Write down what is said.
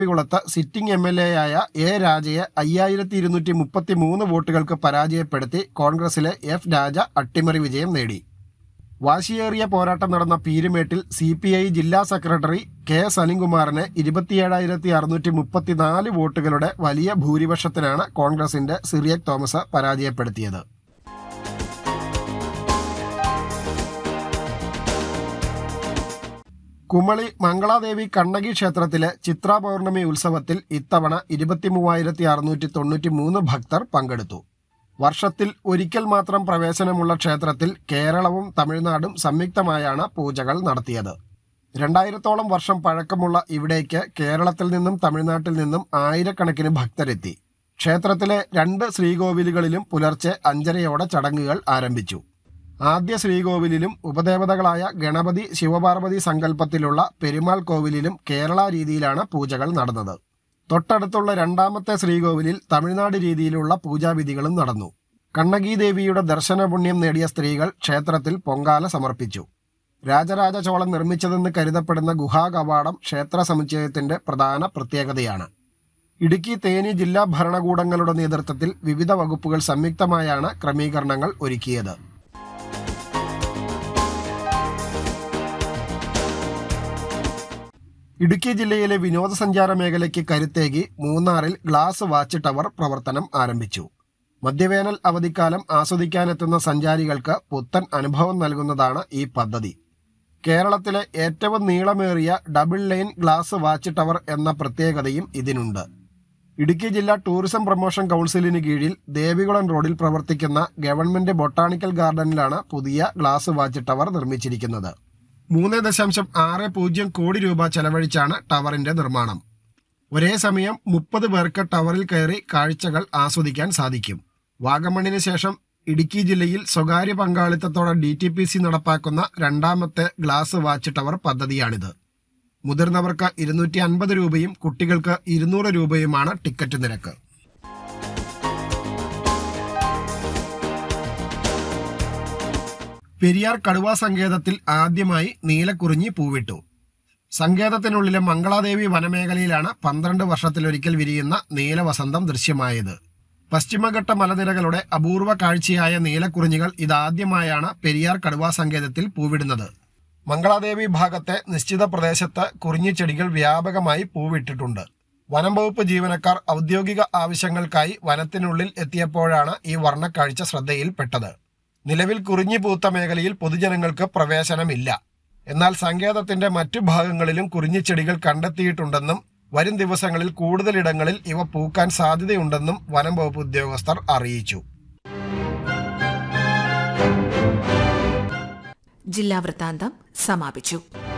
കുളത്ത് sitting M L A ആയ A രാജയെ അയ്യായിരത്തി ഇരുന്നൂറ്റി മുപ്പത്തി മൂന്ന് വോട്ടുകൾക്ക് പരാജയപ്പെടുത്തി കോൺഗ്രസിലെ എഫ് രാജ അട്ടിമറി വിജയം നേടി വാശിയേറിയ പോരാട്ടം നടന്ന പീരുമേട്ടിൽ സി പി ഐ ജില്ലാ സെക്രട്ടറി കെ സലിംകുമാറിനെ ഇരുപത്തിയേഴായിരത്തി അറുന്നൂറ്റി മുപ്പത്തിനാല് വോട്ടുകളുടെ വലിയ ഭൂരിപക്ഷത്തിനാണ് കോൺഗ്രസിന്റെ സിറിയക് തോമസ് പരാജയപ്പെടുത്തിയത് കുമളി മംഗളാദേവി കണ്ണകി ക്ഷേത്രത്തിലെ ചിത്രാ പൗർണമി ഉത്സവത്തിൽ ഇത്തവണ ഇരുപത്തിമൂവായിരത്തി അറുന്നൂറ്റി തൊണ്ണൂറ്റി മൂന്ന് ഭക്തർ പങ്കെടുത്തു വർഷത്തിൽ ഒരിക്കൽ മാത്രം പ്രവേശനമുള്ള ക്ഷേത്രത്തിൽ കേരളവും തമിഴ്നാടും സംയുക്തമായാണ് പൂജകൾ നടത്തിയത് രണ്ടായിരത്തോളം വർഷം പഴക്കമുള്ള ഇവിടേക്ക് കേരളത്തിൽ നിന്നും തമിഴ്നാട്ടിൽ നിന്നും ആയിരക്കണക്കിന് ഭക്തരെത്തി ക്ഷേത്രത്തിലെ രണ്ട് ശ്രീകോവിലുകളിലും പുലർച്ചെ അഞ്ചരയോടെ ചടങ്ങുകൾ ആരംഭിച്ചു ആദ്യ ശ്രീകോവിലിലും ഉപദേവതകളായ ഗണപതി ശിവപാർവതി സങ്കല്പത്തിലുള്ള പെരുമാൾ കോവിലിലും കേരള രീതിയിലാണ് പൂജകൾ നടന്നത് തൊട്ടടുത്തുള്ള രണ്ടാമത്തെ ശ്രീകോവിലിൽ തമിഴ്നാട് രീതിയിലുള്ള പൂജാവിധികളും നടന്നു കണ്ണകി ദേവിയുടെ ദർശനപുണ്യം നേടിയ സ്ത്രീകൾ ക്ഷേത്രത്തിൽ പൊങ്കാല സമർപ്പിച്ചു രാജരാജ ചോളൻ നിർമ്മിച്ചതെന്ന് കരുതപ്പെടുന്ന ഗുഹാ കവാടം ക്ഷേത്ര സമുച്ചയത്തിന്റെ പ്രധാന പ്രത്യേകതയാണ് ഇടുക്കി തേനി ജില്ലാ ഭരണകൂടങ്ങളുടെ നേതൃത്വത്തിൽ വിവിധ വകുപ്പുകൾ സംയുക്തമായാണ് ക്രമീകരണങ്ങൾ ഒരുക്കിയത് ഇടുക്കി ജില്ലയിലെ വിനോദസഞ്ചാര മേഖലയ്ക്ക് കരുത്തേകി മൂന്നാറിൽ ഗ്ലാസ് വാച്ച് ടവർ പ്രവർത്തനം ആരംഭിച്ചു മധ്യവേനൽ അവധിക്കാലം ആസ്വദിക്കാനെത്തുന്ന സഞ്ചാരികൾക്ക് പുത്തൻ അനുഭവം നൽകുന്നതാണ് ഈ പദ്ധതി കേരളത്തിലെ ഏറ്റവും നീളമേറിയ double line glass watch tower എന്ന പ്രത്യേകതയും ഇതിനുണ്ട് ഇടുക്കി ജില്ലാ ടൂറിസം പ്രൊമോഷൻ കൗൺസിലിന് കീഴിൽ ദേവികുളം റോഡിൽ പ്രവർത്തിക്കുന്ന ഗവൺമെന്റ് ബൊട്ടാണിക്കൽ ഗാർഡനിലാണ് പുതിയ ഗ്ലാസ് വാച്ച് ടവർ നിർമ്മിച്ചിരിക്കുന്നത് മൂന്ന് ദശാംശം ആറ് പൂജ്യം കോടി രൂപ ചെലവഴിച്ചാണ് ടവറിന്റെ നിർമ്മാണം ഒരേ സമയം മുപ്പത് പേർക്ക് ടവറിൽ കയറി കാഴ്ചകൾ ആസ്വദിക്കാൻ സാധിക്കും വാഗമണിന് ശേഷം ഇടുക്കി ജില്ലയിൽ സ്വകാര്യ പങ്കാളിത്തത്തോടെ ഡി ടി പി സി നടപ്പാക്കുന്ന രണ്ടാമത്തെ ഗ്ലാസ് വാച്ച് ടവർ പദ്ധതിയാണിത് മുതിർന്നവർക്ക് ഇരുന്നൂറ്റി അൻപത് രൂപയും കുട്ടികൾക്ക് ഇരുന്നൂറ് രൂപയുമാണ് ടിക്കറ്റ് നിരക്ക് പെരിയാർ കടുവാ സങ്കേതത്തിൽ ആദ്യമായി നീലക്കുറിഞ്ഞി പൂവിട്ടു സങ്കേതത്തിനുള്ളിലെ മംഗളാദേവി വനമേഖലയിലാണ് പന്ത്രണ്ട് വർഷത്തിലൊരിക്കൽ വിരിയുന്ന നീലവസന്തം ദൃശ്യമായത് പശ്ചിമഘട്ട മലനിരകളുടെ അപൂർവ കാഴ്ചയായ നീലക്കുറിഞ്ഞികൾ ഇതാദ്യമായാണ് പെരിയാർ കടുവാ സങ്കേതത്തിൽ പൂവിടുന്നത് മംഗളാദേവി ഭാഗത്തെ നിശ്ചിത പ്രദേശത്ത് കുറിഞ്ഞിച്ചെടികൾ വ്യാപകമായി പൂവിട്ടിട്ടുണ്ട് വനം വകുപ്പ് ജീവനക്കാർ ഔദ്യോഗിക ആവശ്യങ്ങൾക്കായി വനത്തിനുള്ളിൽ എത്തിയപ്പോഴാണ് ഈ വർണ്ണക്കാഴ്ച ശ്രദ്ധയിൽപ്പെട്ടത് നിലവിൽ കുറിഞ്ഞി പൂത്ത മേഖലയിൽ പൊതുജനങ്ങൾക്ക് പ്രവേശനമില്ല എന്നാൽ സങ്കേതത്തിന്റെ മറ്റു ഭാഗങ്ങളിലും കുറിഞ്ഞിച്ചെടികൾ കണ്ടെത്തിയിട്ടുണ്ടെന്നും വരും ദിവസങ്ങളിൽ കൂടുതലിടങ്ങളിൽ ഇവ പൂക്കാൻ സാധ്യതയുണ്ടെന്നും വനം വകുപ്പ് ഉദ്യോഗസ്ഥർ അറിയിച്ചു ജില്ലാ വൃത്താന്തം സമാപിച്ചു